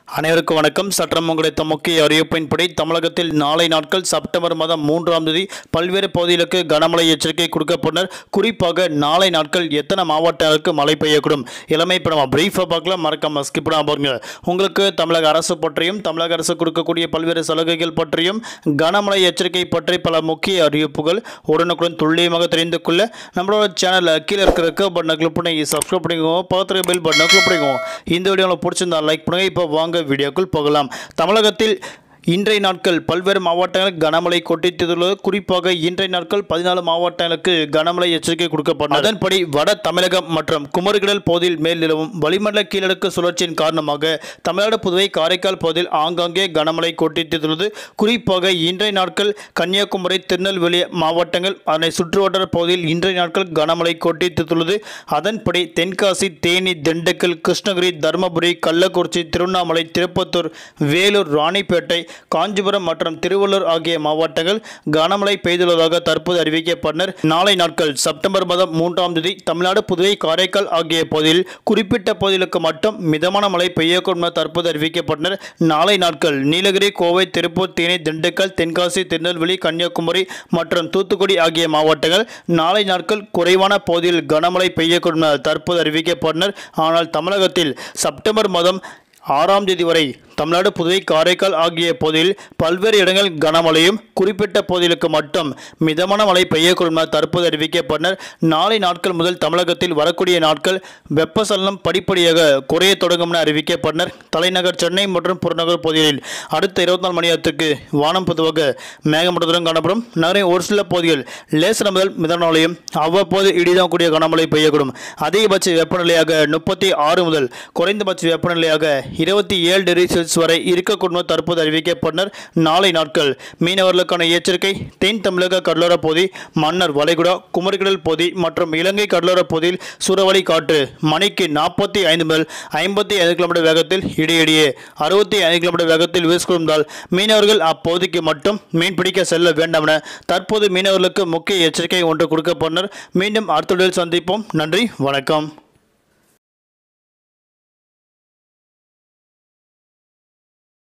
அனைவருக்கும் வணக்கம் சட்டம் கிடைத்த முக்கிய அறிவிப்பின்படி தமிழகத்தில் நாளை நாட்கள் செப்டம்பர் மாதம் மூன்றாம் தேதி பல்வேறு பகுதிகளுக்கு கனமழை எச்சரிக்கை கொடுக்கப்பட்டனர் குறிப்பாக நாளை நாட்கள் எத்தனை மாவட்டங்களுக்கு மழை பெய்யக்கூடும் இளமை இப்போ நம்ம பிரீஃபாக பார்க்கலாம் மறக்காம ஸ்கிப் பண்ணாம பாருங்க உங்களுக்கு தமிழக அரசு பற்றியும் தமிழக அரசு கொடுக்கக்கூடிய பல்வேறு சலுகைகள் பற்றியும் கனமழை எச்சரிக்கை பற்றி பல முக்கிய அறிவிப்புகள் உடனுக்குடன் துல்லியமாக தெரிந்து கொள்ள நம்மளோட சேனலில் கீழே இருக்கிற ரெக்க பட்டனை கிளிக் பண்ணி சப்ஸ்கிரைப் பண்ணிக்கோங்க பக்கத்தில் பெல் பட்டனை கிளிக் பண்ணிக்கோங்க இந்த வீடியோ உங்களுக்கு பிடிச்சிருந்தா லைக் பண்ணுங்க இப்போ வாங்க வீடியோக்குள் போகலாம் தமிழகத்தில் இன்றைய நாட்கள் பல்வேறு மாவட்டங்களுக்கு கனமழை கொட்டித்துள்ளது குறிப்பாக இன்றைய நாட்கள் பதினாலு மாவட்டங்களுக்கு கனமழை எச்சரிக்கை கொடுக்கப்பட்டது அதன்படி வட தமிழகம் மற்றும் குமரிகடல் பகுதியில் மேல் நிலவும் வளிமண்டல கீழடுக்கு சுழற்சியின் காரணமாக தமிழ்நாடு புதுவை காரைக்கால் பகுதியில் ஆங்காங்கே கனமழை கொட்டித்துள்ளது குறிப்பாக இன்றைய நாட்கள் கன்னியாகுமரி திருநெல்வேலி மாவட்டங்கள் அதனை சுற்றுவட்டார பகுதியில் இன்றைய நாட்கள் கனமழை கொட்டித்துள்ளது அதன்படி தென்காசி தேனி திண்டுக்கல் கிருஷ்ணகிரி தருமபுரி கள்ளக்குறிச்சி திருவண்ணாமலை திருப்பத்தூர் வேலூர் ராணிப்பேட்டை காஞ்சிபுரம் மற்றும் திருவள்ளூர் ஆகிய மாவட்டங்கள் கனமழை பெய்துள்ளதாக தற்போது அறிவிக்கப்பட்டனர் நாளை நாட்கள் செப்டம்பர் மாதம் மூன்றாம் தேதி தமிழ்நாடு புதுவை காரைக்கால் ஆகிய பகுதியில் குறிப்பிட்ட பகுதிகளுக்கு மட்டும் மிதமான மழை பெய்யக்கூடும் என தற்போது அறிவிக்கப்பட்டனர் நாளை நாட்கள் நீலகிரி கோவை திருப்பூர் தேனி திண்டுக்கல் தென்காசி திருநெல்வேலி கன்னியாகுமரி மற்றும் தூத்துக்குடி ஆகிய மாவட்டங்கள் நாளை நாட்கள் குறைவான பகுதியில் கனமழை பெய்யக்கூடும் என தற்போது அறிவிக்கப்பட்டனர் ஆனால் தமிழகத்தில் செப்டம்பர் மாதம் ஆறாம் தேதி வரை தமிழ்நாடு புதுவை காரைக்கால் ஆகிய பகுதியில் பல்வேறு இடங்கள் கனமழையும் குறிப்பிட்ட பகுதிகளுக்கு மட்டும் மிதமான மழை பெய்யக்கூடும் என தற்போது அறிவிக்கப்பட்டனர் நாளை நாட்கள் முதல் தமிழகத்தில் வரக்கூடிய நாட்கள் வெப்பசலனம் படிப்படியாக குறைய தொடங்கும் என அறிவிக்கப்பட்டனர் தலைநகர் சென்னை மற்றும் புறநகர் பகுதிகளில் அடுத்த இருபத்தி நாலு மணி நேரத்துக்கு வானம் பொதுவாக மேகமூட்டத்துடன் காணப்படும் நகரின் ஒரு சில பகுதிகள் லேசன முதல் மிதமான மழையும் அவ்வப்போது இடிதான் கூடிய கனமழை பெய்யக்கூடும் அதிகபட்ச வெப்பநிலையாக முப்பத்தி ஆறு முதல் குறைந்தபட்ச வெப்பநிலையாக இருபத்தி ஏழு டிகிரி செல்சியஸ் வரை இருக்கக்கூடும் என தற்போது அறிவிக்கப்பட்டனர் நாளை நாட்கள் மீனவர்களுக்கான எச்சரிக்கை தென் தமிழக கடலோர பகுதி மன்னர் வளைகுடா குமரிக்கடல் பகுதி மற்றும் இலங்கை கடலோர பகுதியில் சூறாவளி காற்று மணிக்கு நாற்பத்தி ஐந்து முதல் ஐம்பத்தி ஐந்து கிலோமீட்டர் வேகத்தில் இடையிடையே அறுபத்தி ஐந்து கிலோமீட்டர் வேகத்தில் வீசிக்கொண்டால் மீனவர்கள் அப்பகுதிக்கு மட்டும் மீன் பிடிக்க செல்ல வேண்டாம் என தற்போது மீனவர்களுக்கு முக்கிய எச்சரிக்கை ஒன்று கொடுக்கப்பட்டனர் மீண்டும் அடுத்த வீடியோவில் சந்திப்போம் நன்றி வணக்கம்